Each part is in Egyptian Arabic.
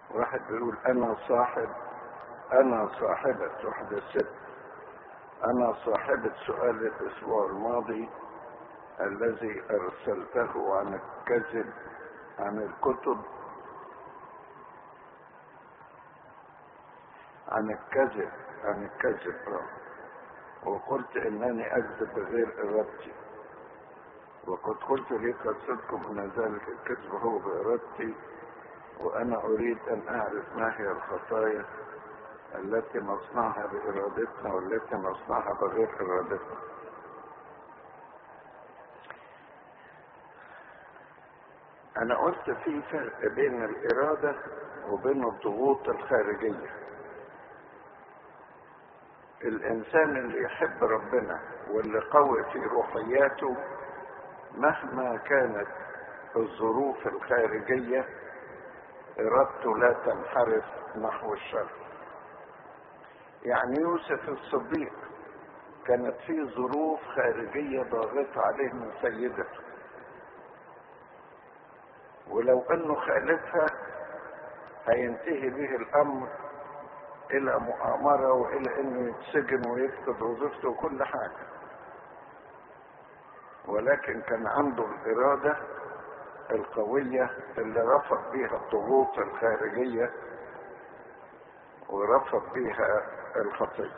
واحد بيقول انا صاحب انا صاحبة وحدة ست انا صاحبة سؤال الاسبوع الماضي الذي ارسلته عن الكذب عن الكتب عن الكذب عن الكذب وقلت انني اكذب بغير ارادتي وقد قلت لي قصدكم ان ذلك الكذب هو بارادتي وانا اريد ان اعرف ما هي الخطايا التي نصنعها بارادتنا والتي نصنعها بغير ارادتنا انا قلت في فرق بين الاراده وبين الضغوط الخارجيه الانسان اللي يحب ربنا واللي قوي في روحياته مهما كانت الظروف الخارجيه ارادته لا تنحرف نحو الشر يعني يوسف الصديق كانت في ظروف خارجيه ضاغطه عليه من سيدته ولو انه خالفها هينتهي به الامر الى مؤامرة والى انه يتسجن ويفقد وظيفته وكل حاجة ولكن كان عنده الارادة القوية اللي رفض بيها الضغوط الخارجية ورفض بيها الخطية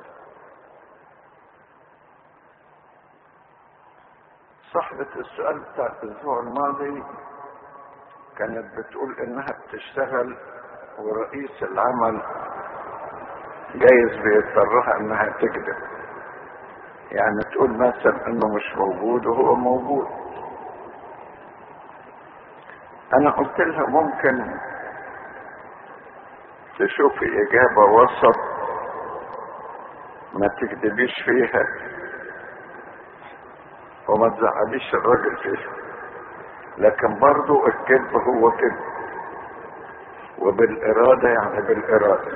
صاحبة السؤال بتاع الاسبوع الماضي كانت بتقول انها بتشتغل ورئيس العمل جايز بيضطرها انها تكذب يعني تقول مثلا انه مش موجود وهو موجود انا قلت لها ممكن تشوفي اجابة وسط ما تكذبيش فيها وما تزعليش الراجل فيها لكن برضو الكذب هو كذب وبالإرادة يعني بالإرادة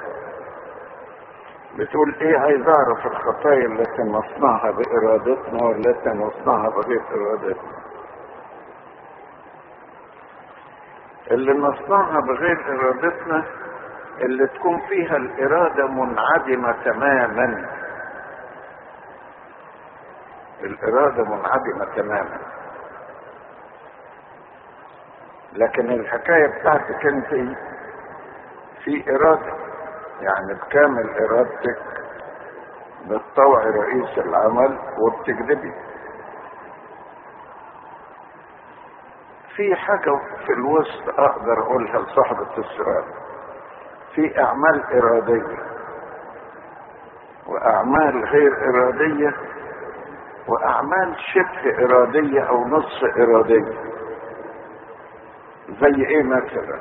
بتقول ايه عايز اعرف الخطايا التي نصنعها بارادتنا والتي نصنعها بغير ارادتنا اللي نصنعها بغير ارادتنا اللي تكون فيها الاراده منعدمه تماما الاراده منعدمه تماما لكن الحكايه بتاعتك انت في اراده يعني بكامل ارادتك بتطوعي رئيس العمل وبتكذبي في حاجة في الوسط اقدر اقولها لصاحبة السؤال في اعمال ارادية واعمال غير ارادية واعمال شبه ارادية او نصف ارادية زي ايه مثلا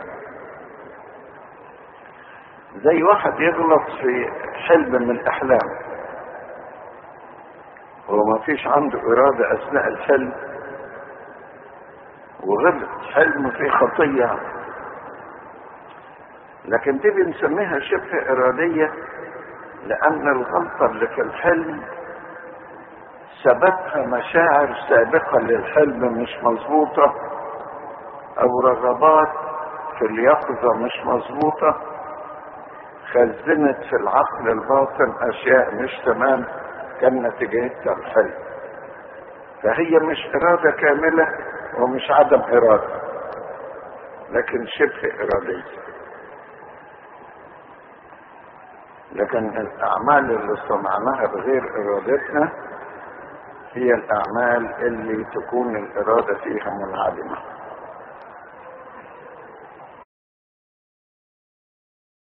زي واحد يغلط في حلم من الاحلام هو ما فيش عنده ارادة اثناء الحلم وغلط حلم فيه خطية لكن دي بنسميها شبه ارادية لان الغلطة اللي في الحلم سببها مشاعر سابقة للحلم مش مظبوطة او رغبات في اليقظة مش مظبوطة خزنت في العقل الباطن اشياء مش تمام كان نتيجتها الحلم فهي مش ارادة كاملة ومش عدم ارادة لكن شبه ارادية لكن الاعمال اللي صنعناها بغير ارادتنا هي الاعمال اللي تكون الاراده فيها منعدمه